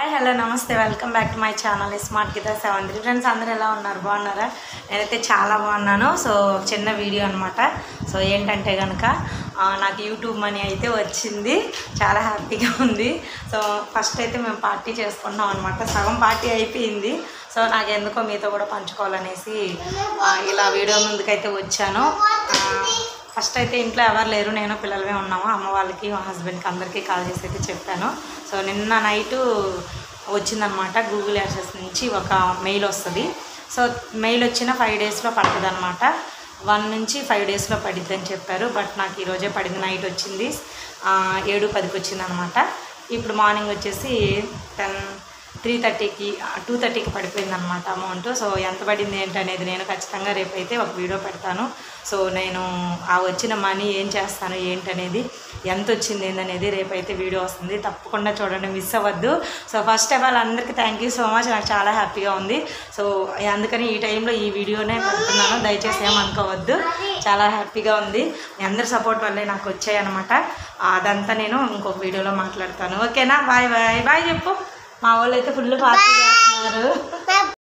hi hello నమస్తే welcome back to my channel smart Geetha seven three friends అందరూ ఎలా ఉన్నారు బాగున్నారా నేనైతే చాలా బాగున్నాను సో చిన్న వీడియో అనమాట సో ఏంటంటే కనుక ఆ, నాకు యూట్యూబ్ మనీ అయితే వచ్చింది చాలా హ్యాపీగా ఉంది సో ఫస్ట్ అయితే మేము పార్టీ చేసుకుంటున్నాం అనమాట సగం పార్టీ అయిపోయింది సో నాకు ఎందుకో మీతో కూడా పంచుకోవాలనేసి ఆ, ఇలా వీడియో ముందుకైతే వచ్చాను ఆ, ఫస్ట్ అయితే ఇంట్లో ఎవరు లేరు నేను పిల్లలమే ఉన్నాము అమ్మ వాళ్ళకి మా హస్బెండ్కి అందరికీ కాల్ చేసి అయితే చెప్పాను సో నిన్న నైటు వచ్చిందనమాట గూగుల్ యాక్సెస్ నుంచి ఒక మెయిల్ వస్తుంది సో మెయిల్ వచ్చిన ఫైవ్ డేస్లో పడుతుంది అనమాట వన్ నుంచి ఫైవ్ డేస్లో పడిద్ది అని చెప్పారు బట్ నాకు ఈరోజే పడింది నైట్ వచ్చింది ఆ, ఏడు పదికి వచ్చింది అనమాట ఇప్పుడు మార్నింగ్ వచ్చేసి టెన్ త్రీ థర్టీకి టూ థర్టీకి పడిపోయింది అనమాట అమౌంట్ సో ఎంత పడింది ఏంటి అనేది నేను ఖచ్చితంగా రేపైతే ఒక వీడియో పెడతాను సో నేను ఆ వచ్చిన మనీ ఏం చేస్తాను ఏంటనేది ఎంత వచ్చింది ఏంటనేది రేపైతే వీడియో వస్తుంది తప్పకుండా చూడండి మిస్ అవ్వద్దు సో ఫస్ట్ ఆఫ్ ఆల్ అందరికీ థ్యాంక్ యూ సో మచ్ నాకు చాలా హ్యాపీగా ఉంది సో అందుకని ఈ టైంలో ఈ వీడియోనే పెడుతున్నాను దయచేసి ఏమనుకోవద్దు చాలా హ్యాపీగా ఉంది మీ అందరి సపోర్ట్ వల్లే నాకు వచ్చాయన్నమాట అదంతా నేను ఇంకొక వీడియోలో మాట్లాడతాను ఓకేనా బాయ్ బాయ్ బాయ్ చెప్పు మా వాళ్ళు అయితే ఫుల్ పార్టీ చేస్తున్నారు